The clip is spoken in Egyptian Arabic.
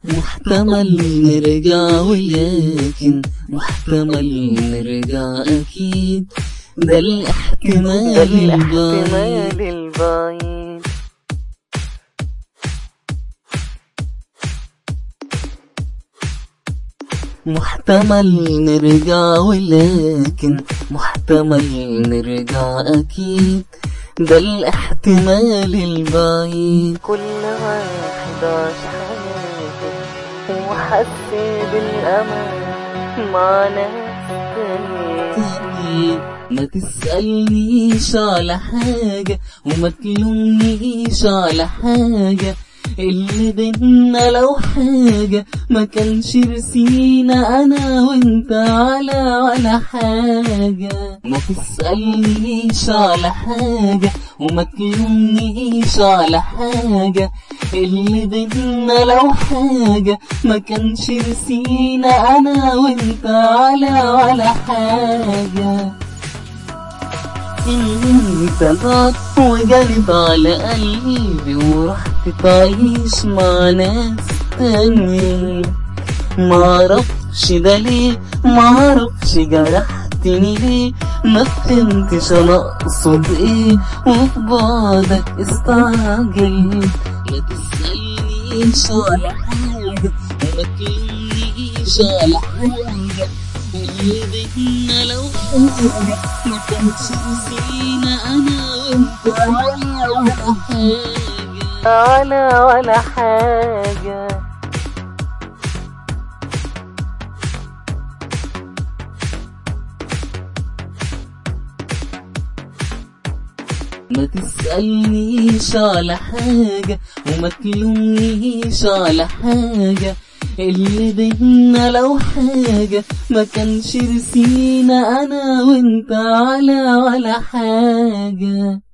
محتمل نرجع ولكن محتمل نرجع أكيد ده الاحتمال البعيد البعيد محتمل نرجع ولكن محتمل نرجع أكيد ده الاحتمال البعيد كل واحد عاش حياته وحس بالأمان مع ناس تانية ما تسألنيش على حاجة وما تلومنيش على حاجة اللي بينا لو حاجة ما كانش رسينا أنا وانت على ولا حاجة ما تسألنيش على حاجة وما تلومنيش على حاجة اللي بينا لو حاجة ما كانش رسينا أنا وانت على ولا حاجة انت ضاق وجريت على قلبي ورحت تعيش مع ناس تانيين معرفش ده ليه معرفش جرحتني ليه ما فهمتش انا اقصد ايه وفي بعدك استعجل ما تسألنيش على حاجة وما تلومنيش على حاجة اللي بينا لو حاجة ما كانش نسينا أنا وأنت ولا ولا حاجة على ولا حاجة ما تسألنيش على حاجة وما تلومنيش على حاجة اللي بينا لو حاجة ما كانش رسينا أنا وأنت على ولا حاجة